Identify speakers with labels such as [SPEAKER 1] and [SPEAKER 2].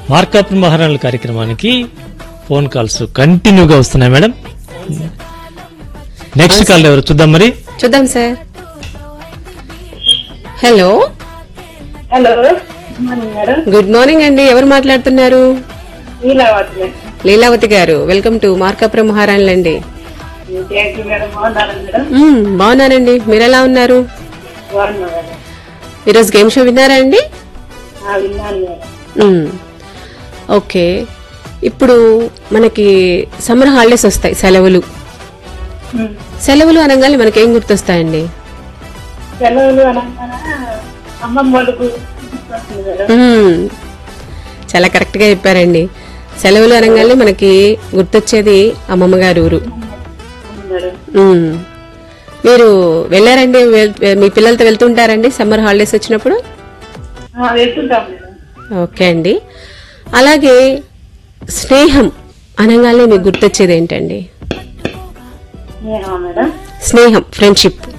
[SPEAKER 1] మార్కాపురం మహారాణుల కార్యక్రమానికి phone calls కంటిన్యూగా వస్తున్నాయి మేడం నెక్స్ట్ కాల్ ఎవరు చూద్దాం మరి
[SPEAKER 2] చూద్దాం sir hello
[SPEAKER 3] hello morning madam
[SPEAKER 2] good morning అండి ఎవరు మాట్లాడుతున్నారు
[SPEAKER 3] Leelavathi madam
[SPEAKER 2] Leelavathi garu welcome to Markapuram మహారాణులండి
[SPEAKER 3] థ్యాంక్ యూ మేడం బాగున్నారా మేడం
[SPEAKER 2] మ్మ్, బాగున్నానండి మీరు ఎలా ఉన్నారు
[SPEAKER 3] బాగున్నా మేడం
[SPEAKER 2] ఈరోజు గేమ్ షో విన్నారా అండి
[SPEAKER 3] ఆ, విన్నాను మేడం
[SPEAKER 2] మ్మ్. ఓకే ఇప్పుడు మనకి సమ్మర్ హాలిడేస్ వస్తాయి సెలవులు
[SPEAKER 3] ఉమ్.
[SPEAKER 2] సెలవులు అనగానే మనకి ఏం గుర్తొస్తాయండి
[SPEAKER 3] సెలవులు అనగానే అమ్మమ్మ వాళ్ళకు గుర్తొస్తుంది మేడం
[SPEAKER 2] మ్మ్. చాలా కరెక్ట్ గా చెప్పారండి సెలవులు అనగానే మనకి గుర్తొచ్చేది అమ్మమ్మ గారి ఊరు
[SPEAKER 3] అవును మేడం
[SPEAKER 2] మ్మ్. మీరు వెళ్ళారండి వెల్- మీ పిల్లలతో వెళ్తుంటారండి సమ్మర్ హాలిడేస్ వచ్చినప్పుడు
[SPEAKER 3] ఆ, వెళ్తుంటాం మేడం
[SPEAKER 2] ఓకే అండి అలాగే స్నేహం అనగానే మీకు గుర్తొచ్చేది ఏంటండి
[SPEAKER 3] నేనా మేడం
[SPEAKER 2] స్నేహం ఫ్రెండ్షిప్